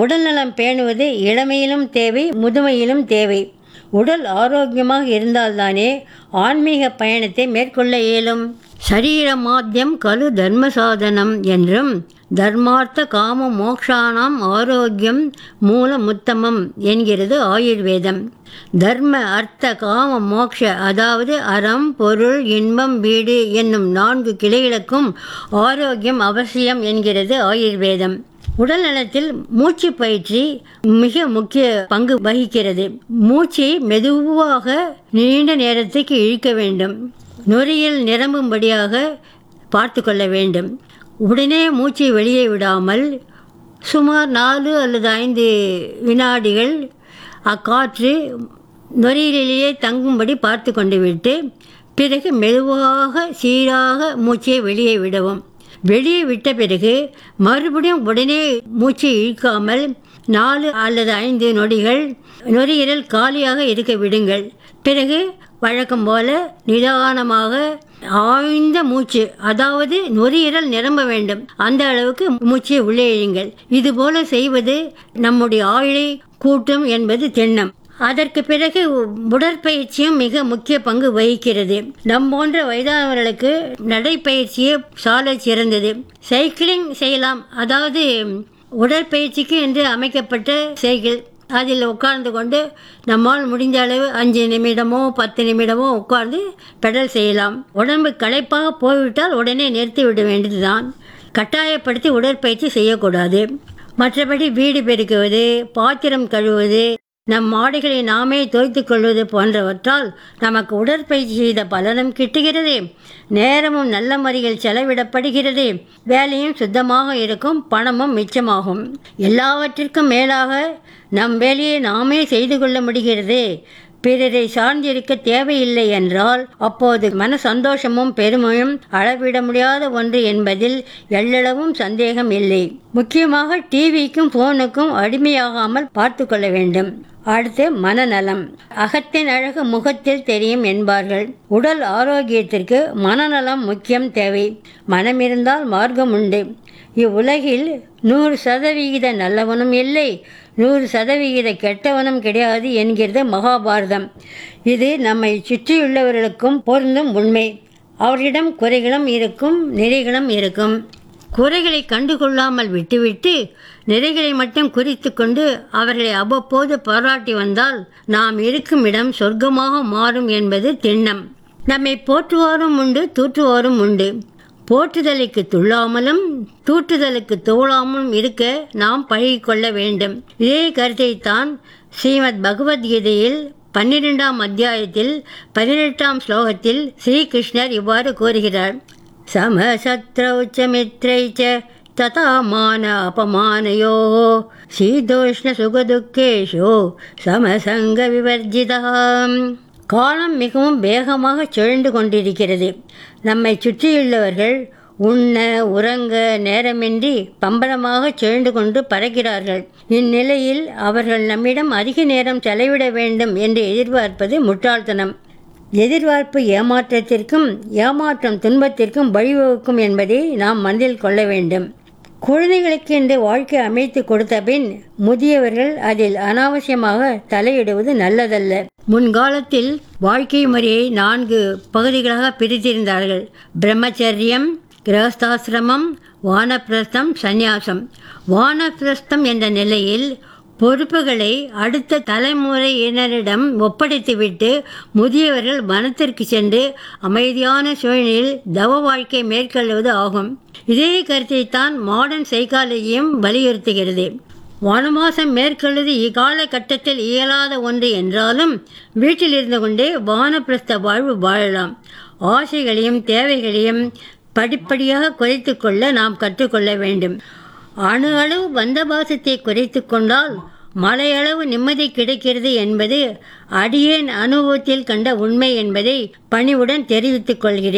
உடல்நலம் பேணுவது இளமையிலும் தேவை முதுமையிலும் தேவை உடல் ஆரோக்கியமாக இருந்தால்தானே ஆன்மீக பயணத்தை மேற்கொள்ள இயலும் சரீரமாத்தியம் கலு தர்ம சாதனம் என்றும் தர்மார்த்த காம மோக்ஷானாம் ஆரோக்கியம் மூலமுத்தமம் என்கிறது ஆயுர்வேதம் தர்ம அர்த்த காம மோக்ஷ அதாவது அறம் பொருள் இன்பம் வீடு என்னும் நான்கு கிளைகளுக்கும் ஆரோக்கியம் அவசியம் என்கிறது ஆயுர்வேதம் உடல் நலத்தில் மூச்சு பயிற்சி மிக முக்கிய பங்கு வகிக்கிறது மூச்சை மெதுவாக நீண்ட நேரத்துக்கு இழுக்க வேண்டும் நுரையில் நிரம்பும்படியாக பார்த்து கொள்ள வேண்டும் உடனே மூச்சை வெளியே விடாமல் சுமார் நாலு அல்லது ஐந்து வினாடிகள் அக்காற்று நுரையிலேயே தங்கும்படி பார்த்து கொண்டு விட்டு பிறகு மெதுவாக சீராக மூச்சை வெளியே விடவும் வெளியே விட்ட பிறகு மறுபடியும் உடனே மூச்சை இழுக்காமல் நாலு அல்லது ஐந்து நொடிகள் நுரையீரல் காலியாக இருக்க விடுங்கள் பிறகு வழக்கம் போல நிதானமாக ஆழ்ந்த மூச்சு அதாவது நுரையீரல் நிரம்ப வேண்டும் அந்த அளவுக்கு மூச்சை உள்ளே இழுங்கள் இது போல செய்வது நம்முடைய ஆயுளை கூட்டும் என்பது திண்ணம் அதற்கு பிறகு உடற்பயிற்சியும் மிக முக்கிய பங்கு வகிக்கிறது நம் போன்ற வயதானவர்களுக்கு நடைப்பயிற்சியே சாலை சிறந்தது சைக்கிளிங் செய்யலாம் அதாவது உடற்பயிற்சிக்கு என்று அமைக்கப்பட்ட சைக்கிள் அதில் உட்கார்ந்து கொண்டு நம்மால் முடிந்த அளவு அஞ்சு நிமிடமோ பத்து நிமிடமோ உட்கார்ந்து பெடல் செய்யலாம் உடம்பு களைப்பாக போய்விட்டால் உடனே நிறுத்தி விட வேண்டியதுதான் கட்டாயப்படுத்தி உடற்பயிற்சி செய்யக்கூடாது மற்றபடி வீடு பெருக்குவது பாத்திரம் கழுவுவது நம் ஆடைகளை நாமே தோய்த்து கொள்வது போன்றவற்றால் நமக்கு உடற்பயிற்சி செய்த பலனும் கிட்டுகிறது நேரமும் நல்ல முறையில் செலவிடப்படுகிறது வேலையும் சுத்தமாக இருக்கும் பணமும் மிச்சமாகும் எல்லாவற்றிற்கும் மேலாக நம் வேலையை நாமே செய்து கொள்ள முடிகிறது பிறரை சார்ந்திருக்க தேவையில்லை என்றால் அப்போது மன சந்தோஷமும் பெருமையும் அளவிட முடியாத ஒன்று என்பதில் எள்ளளவும் சந்தேகம் இல்லை முக்கியமாக டிவிக்கும் போனுக்கும் அடிமையாகாமல் பார்த்து கொள்ள வேண்டும் அடுத்து மனநலம் அகத்தின் அழகு முகத்தில் தெரியும் என்பார்கள் உடல் ஆரோக்கியத்திற்கு மனநலம் முக்கியம் தேவை மனம் இருந்தால் மார்க்கம் உண்டு இவ்வுலகில் நூறு சதவிகித நல்லவனும் இல்லை நூறு சதவிகித கெட்டவனும் கிடையாது என்கிறது மகாபாரதம் இது நம்மை சுற்றியுள்ளவர்களுக்கும் பொருந்தும் உண்மை அவர்களிடம் குறைகளும் இருக்கும் நிறைகளும் இருக்கும் குறைகளை கண்டுகொள்ளாமல் விட்டுவிட்டு நிறைகளை மட்டும் குறித்து கொண்டு அவர்களை அவ்வப்போது பாராட்டி வந்தால் நாம் இருக்கும் இடம் சொர்க்கமாக மாறும் என்பது திண்ணம் நம்மை போற்றுவோரும் உண்டு தூற்றுவோரும் உண்டு போற்றுதலுக்கு துள்ளாமலும் தூற்றுதலுக்கு தோழாமலும் இருக்க நாம் பழகிக்கொள்ள வேண்டும் இதே கருத்தைத்தான் ஸ்ரீமத் பகவத்கீதையில் பன்னிரெண்டாம் அத்தியாயத்தில் பதினெட்டாம் ஸ்லோகத்தில் ஸ்ரீகிருஷ்ணர் இவ்வாறு கூறுகிறார் समशत्रौ च मित्रै च तथा मान अपमानयोः சீதோஷ்ணசுகதுக்கேஷோ சமசங்க விவர்ஜிதாம் காலம் மிகவும் வேகமாக சுழண்டு கொண்டிருக்கிறது நம்மை சுற்றியுள்ளவர்கள் உண்ண உறங்க நேரமின்றி பம்பரமாக சுழண்டு கொண்டு பறக்கிறார்கள் இந்நிலையில் அவர்கள் நம்மிடம் அதிக நேரம் செலவிட வேண்டும் என்று எதிர்பார்ப்பது முட்டாள்தனம் எதிர்பார்ப்பு ஏமாற்றத்திற்கும் ஏமாற்றம் துன்பத்திற்கும் வழிவகுக்கும் என்பதை நாம் மனதில் கொள்ள வேண்டும் குழந்தைகளுக்கு என்று வாழ்க்கை அமைத்து கொடுத்த பின் முதியவர்கள் அதில் அனாவசியமாக தலையிடுவது நல்லதல்ல முன்காலத்தில் வாழ்க்கை முறையை நான்கு பகுதிகளாக பிரித்திருந்தார்கள் பிரம்மச்சரியம் கிரகஸ்தாசிரமம் வானப்பிரஸ்தம் சந்நியாசம் வானப்பிரஸ்தம் என்ற நிலையில் பொறுப்புகளை அடுத்த தலைமுறையினரிடம் ஒப்படைத்துவிட்டு முதியவர்கள் வனத்திற்கு சென்று அமைதியான சூழ்நிலையில் தவ வாழ்க்கை மேற்கொள்வது ஆகும் இதே கருத்தைத்தான் மாடர்ன் சைக்காலஜியும் வலியுறுத்துகிறது வனவாசம் மேற்கொள்வது இக்காலகட்டத்தில் இயலாத ஒன்று என்றாலும் வீட்டில் இருந்து கொண்டே வானப்பிரஸ்த வாழ்வு வாழலாம் ஆசைகளையும் தேவைகளையும் படிப்படியாக குறைத்து கொள்ள நாம் கற்றுக்கொள்ள வேண்டும் அணு அளவு பந்தபாசத்தை குறைத்து கொண்டால் மலையளவு நிம்மதி கிடைக்கிறது என்பது அடியேன் அனுபவத்தில் கண்ட உண்மை என்பதை பணிவுடன் தெரிவித்துக் கொள்கிறேன்